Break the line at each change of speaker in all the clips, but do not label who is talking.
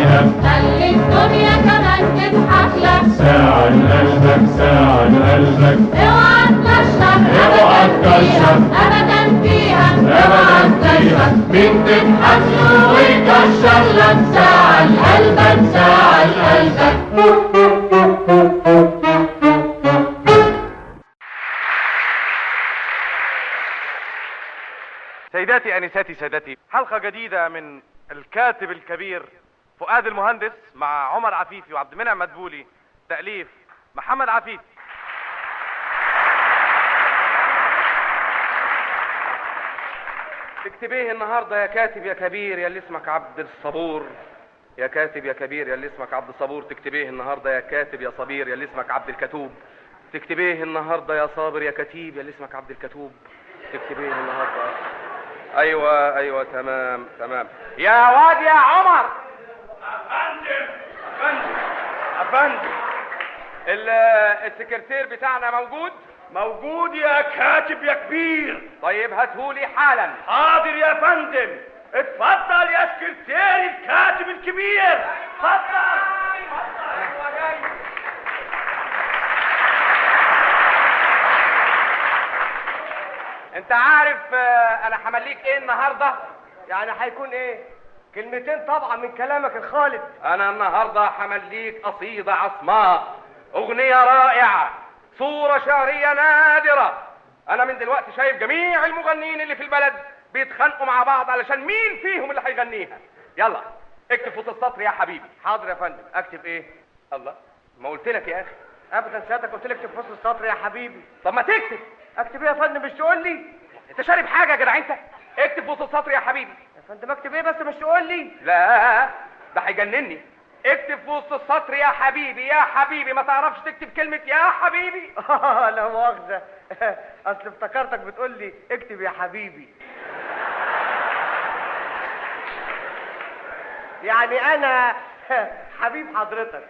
فيها
خلي الدنيا كمان تضحك لك
ساعة قلبك ساعة قلبك
اوعى تكشر
اوعى تكشر.
ابدا فيها
أبدا فيها مين تضحك له ويكشر لك ساعة قلبك ساعة قلبك
سيداتي انساتي سادتي حلقه جديده من الكاتب الكبير فؤاد المهندس مع عمر عفيفي وعبد المنعم مدبولي تاليف محمد عفيفي تكتبيه النهارده يا كاتب يا كبير يا اللي اسمك عبد الصبور يا كاتب يا كبير يا اللي اسمك عبد الصبور تكتبيه النهارده يا كاتب يا صبير يا اللي اسمك عبد الكتوب تكتبيه النهارده يا صابر يا كتيب يا اللي اسمك عبد الكتوب تكتبيه النهارده ايوه ايوه تمام تمام يا واد يا عمر افندم افندم افندم ال- السكرتير بتاعنا موجود
موجود يا كاتب يا كبير
طيب هاتهولي حالا
حاضر يا فندم اتفضل يا سكرتير الكاتب الكبير اتفضل
انت عارف آه، انا همليك ايه النهارده
يعني هيكون ايه كلمتين طبعا من كلامك الخالد
انا النهارده همليك قصيده عصماء اغنيه رائعه صوره شعريه نادره انا من دلوقتي شايف جميع المغنيين اللي في البلد بيتخانقوا مع بعض علشان مين فيهم اللي هيغنيها يلا اكتب فوت السطر يا حبيبي حاضر يا فندم اكتب ايه الله ما قلت لك يا اخي
ابدا سيادتك قلت لك اكتب فصل السطر يا حبيبي
طب ما تكتب
اكتب ايه يا فندم مش تقول لي
انت شارب حاجه يا جدع انت اكتب فوت السطر يا حبيبي
يا فندم اكتب ايه بس مش تقول لي
لا ده هيجنني اكتب في وسط السطر يا حبيبي يا حبيبي ما تعرفش تكتب كلمة يا حبيبي
لا مؤاخذه اصل افتكرتك بتقول لي اكتب يا حبيبي يعني انا حبيب حضرتك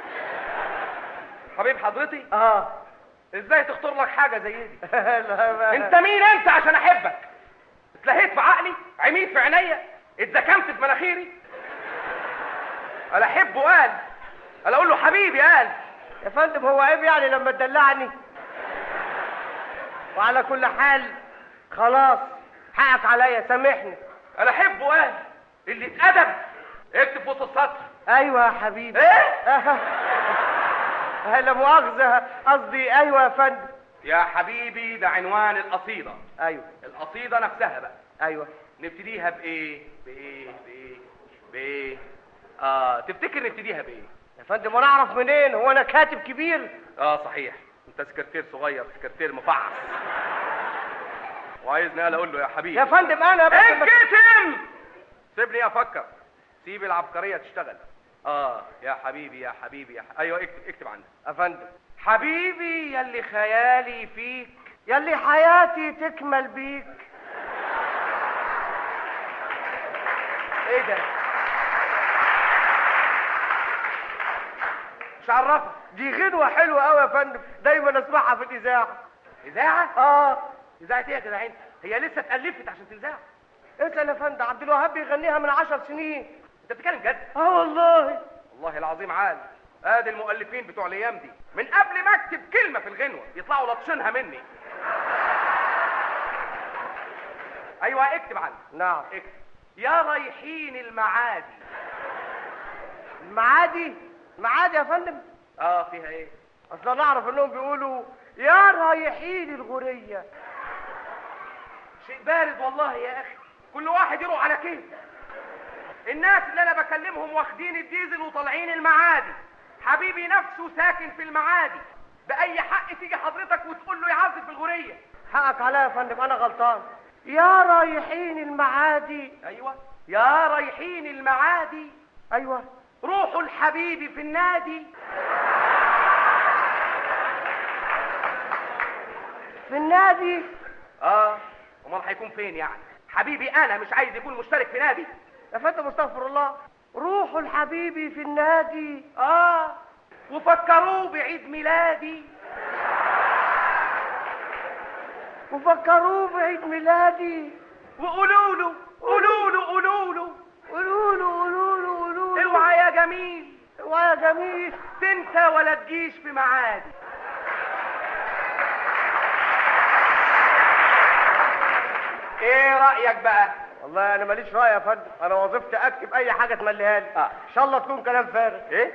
حبيب حضرتي
اه
ازاي تخطر لك حاجة زي دي
لا ما
انت مين انت عشان احبك اتلهيت في عقلي عميت في عينيا اتزكمت في مناخيري انا احبه قال انا اقول له حبيبي قال
يا فندم هو عيب يعني لما تدلعني وعلى كل حال خلاص حقك عليا سامحني
انا احبه قال اللي اتأدب اكتب في وسط السطر
ايوه يا حبيبي
ايه
آه، لا مؤاخذة قصدي ايوه يا فندم
يا حبيبي ده عنوان القصيدة
ايوه
القصيدة نفسها بقى
ايوه
نبتديها بايه بايه بايه بايه اه تفتكر نبتديها بايه
يا فندم وانا اعرف منين هو انا كاتب كبير
اه صحيح انت سكرتير صغير سكرتير مفعص وعايزني انا اقول له يا حبيبي
يا فندم انا بس ما-
انكتم سيبني افكر سيب العبقريه تشتغل اه يا حبيبي يا حبيبي يا ح... ايوه اكتب اكتب عندك
يا فندم
حبيبي يلي خيالي فيك
يلي حياتي تكمل بيك
ايه ده مش عرفك
دي غنوة حلوة قوي يا فندم دايما اسمعها في الاذاعة
اذاعه
اه
اذاعه ايه يا جدعان هي لسه اتالفت عشان تذاع
اسأل يا فندم عبد الوهاب بيغنيها من عشر سنين
انت بتتكلم جد
اه والله
والله العظيم عال ادي المؤلفين بتوع الايام دي من قبل ما اكتب كلمه في الغنوه يطلعوا لطشينها مني ايوه اكتب عنها
نعم
اكتب يا رايحين المعادي
المعادي المعادي يا فندم
اه فيها ايه
اصل انا اعرف انهم بيقولوا يا رايحين الغورية
شيء بارد والله يا اخي كل واحد يروح على كيف الناس اللي انا بكلمهم واخدين الديزل وطالعين المعادي حبيبي نفسه ساكن في المعادي باي حق تيجي حضرتك وتقول له يعزف في الغوريه
حقك عليا يا فندم انا غلطان يا رايحين المعادي
ايوه يا رايحين المعادي
ايوه
روحوا الحبيبي في النادي
في النادي
اه امال هيكون فين يعني حبيبي انا مش عايز يكون مشترك في نادي
يا فندم استغفر الله روحوا الحبيبي في النادي
اه وفكروه بعيد ميلادي
وفكروه بعيد ميلادي
وقولوا له قولوا له قولوا له
قولوا له قولوا له قولوا له
اوعى يا جميل
ويا جميل
تنسى ولا تجيش في معادي ايه رايك بقى
والله انا ماليش راي يا فندم انا وظيفتي اكتب اي حاجه تمليها لي
آه.
ان شاء الله تكون كلام فارغ
ايه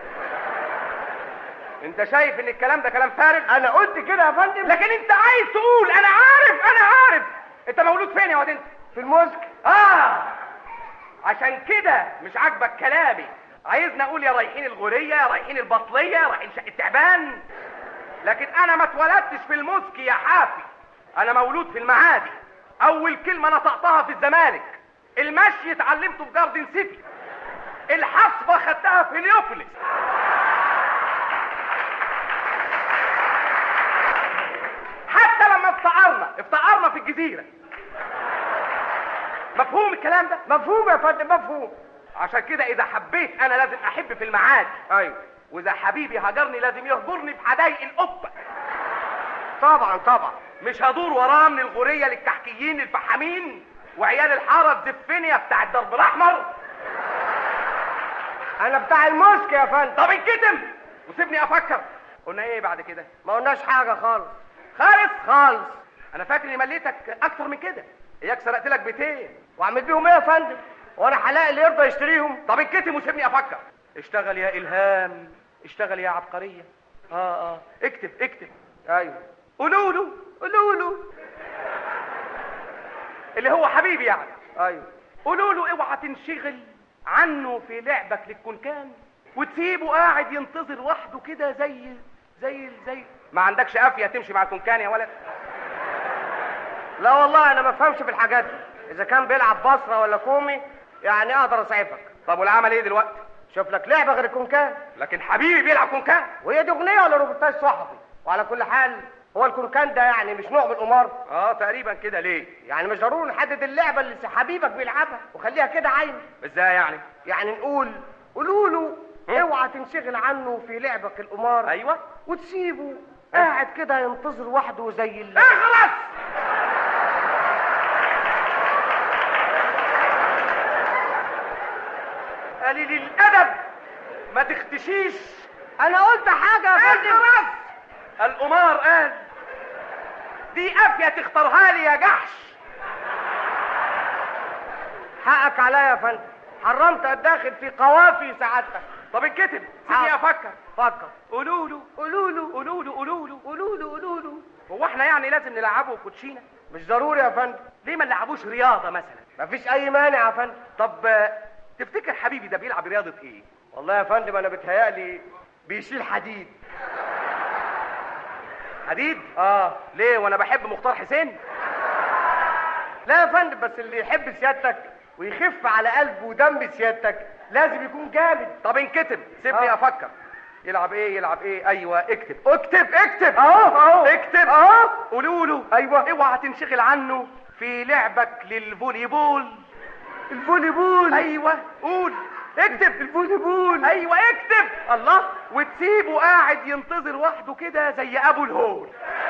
انت شايف ان الكلام ده كلام فارغ
انا قلت كده يا فندم
لكن انت عايز تقول انا عارف انا عارف انت مولود فين يا واد انت
في المسك
اه عشان كده مش عاجبك كلامي عايزني اقول يا رايحين الغورية يا رايحين البطلية يا رايحين شقة تعبان لكن انا ما اتولدتش في المسك يا حافي انا مولود في المعادي اول كلمة نطقتها في الزمالك المشي اتعلمته في جاردن سيتي الحصبة خدتها في هليوبوليس حتى لما افتقرنا افتقرنا في الجزيرة مفهوم الكلام ده
مفهوم يا فندم مفهوم
عشان كده اذا حبيت انا لازم احب في المعادي
ايوه
واذا حبيبي هجرني لازم يهجرني في حدايق القبه
طبعا طبعا
مش هدور وراه من الغوريه للكحكيين الفحامين وعيال الحاره الزفنيه بتاع الدرب الاحمر
انا بتاع المسك يا فندم
طب انكتم وسيبني افكر قلنا ايه بعد كده
ما قلناش حاجه خالص
خالص
خالص
انا فاكر اني مليتك اكتر من كده اياك سرقت لك بيتين
واعمل بيهم ايه يا فندم وانا هلاقي اللي يرضى يشتريهم
طب انكتم وسيبني افكر اشتغل يا الهام اشتغل يا عبقريه اه اه اكتب اكتب
ايوه
قولوا له قولوا له اللي هو حبيبي يعني
ايوه
قولوا له اوعى تنشغل عنه في لعبك للكونكان وتسيبه قاعد ينتظر وحده كده زي زي زي ما عندكش قافيه تمشي مع الكونكان يا ولد
لا والله انا ما بفهمش في الحاجات دي اذا كان بيلعب بصره ولا كومي يعني اقدر اسعفك
طب والعمل ايه دلوقتي
شوف لك لعبه غير الكونكان
لكن حبيبي بيلعب كونكان
وهي دي اغنيه ولا روبوتاج صحفي وعلى كل حال هو الكونكان ده يعني مش نوع من القمار
اه تقريبا كده ليه
يعني مش ضروري نحدد اللعبه اللي حبيبك بيلعبها وخليها كده عايمه
ازاي يعني
يعني نقول قولوا له
هم؟
اوعى تنشغل عنه في لعبك القمار
ايوه
وتسيبه قاعد كده ينتظر وحده زي ال
اخلص قليل الادب ما تختشيش
انا قلت حاجه يا فندم
اخلص القمار قال دي قافيه تختارها لي يا جحش
حقك عليا يا فندم حرمت اتداخل في قوافي سعادتك
طب انكتب
حاضر.
سيبني افكر
فكر
قولوا له
قولوا له
قولوا له قولوا له
قولوا له قولوا له
هو احنا يعني لازم نلعبه كوتشينه
مش ضروري يا فندم
ليه ما نلعبوش رياضه مثلا
مفيش اي مانع يا فندم
طب آه، تفتكر حبيبي ده بيلعب رياضه ايه
والله يا فندم انا بتهيألي بيشيل حديد
حديد
اه
ليه وانا بحب مختار حسين
لا يا فندم بس اللي يحب سيادتك ويخف على قلبه ودم سيادتك لازم يكون جامد
طب انكتب سيبني
آه.
افكر يلعب ايه يلعب ايه ايوه اكتب اكتب اكتب
اهو اهو
اكتب
اهو
قولوا له
أيوة.
اوعى تنشغل عنه في لعبك للفولي بول
الفولي بول
ايوه قول اكتب
الفولي بول
ايوه اكتب الله وتسيبه قاعد ينتظر وحده كده زي ابو الهول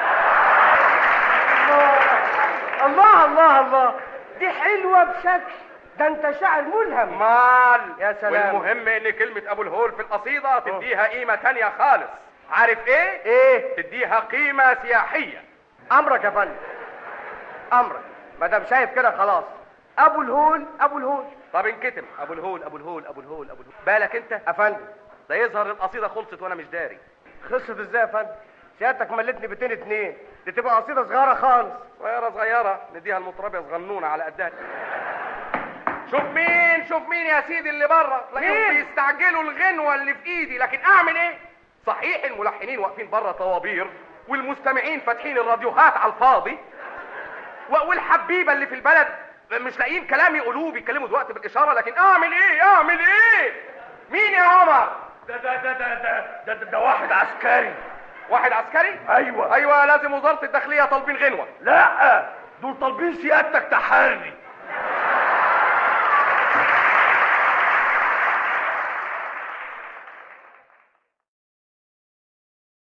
الله الله الله دي حلوه بشكل ده انت شاعر ملهم
مال
يا سلام.
والمهم ان كلمة ابو الهول في القصيدة تديها قيمة تانية خالص عارف ايه؟
ايه
تديها قيمة سياحية
امرك يا فندم امرك ما دام شايف كده خلاص ابو الهول ابو الهول
طب انكتم ابو الهول ابو الهول ابو الهول ابو الهول بالك انت
يا فندم
ده يظهر القصيدة خلصت وانا مش داري
خلصت ازاي يا فندم سيادتك ملتني بيتين اتنين دي تبقى قصيده صغيره خالص
صغيرة صغيرة نديها المطربة صغنونة على قدها شوف مين شوف مين يا سيدي اللي بره تلاقيهم
مين؟
بيستعجلوا الغنوة اللي في ايدي لكن اعمل ايه صحيح الملحنين واقفين بره طوابير والمستمعين فاتحين الراديوهات على الفاضي و- والحبيبة اللي في البلد مش لاقيين كلام يقولوه بيتكلموا دلوقتي بالاشارة لكن اعمل ايه اعمل ايه مين يا عمر
ده ده ده ده ده ده, ده, ده واحد عسكري
واحد عسكري
ايوه
ايوه لازم وزارة الداخلية طالبين غنوة
لا دول طالبين سيادتك تحري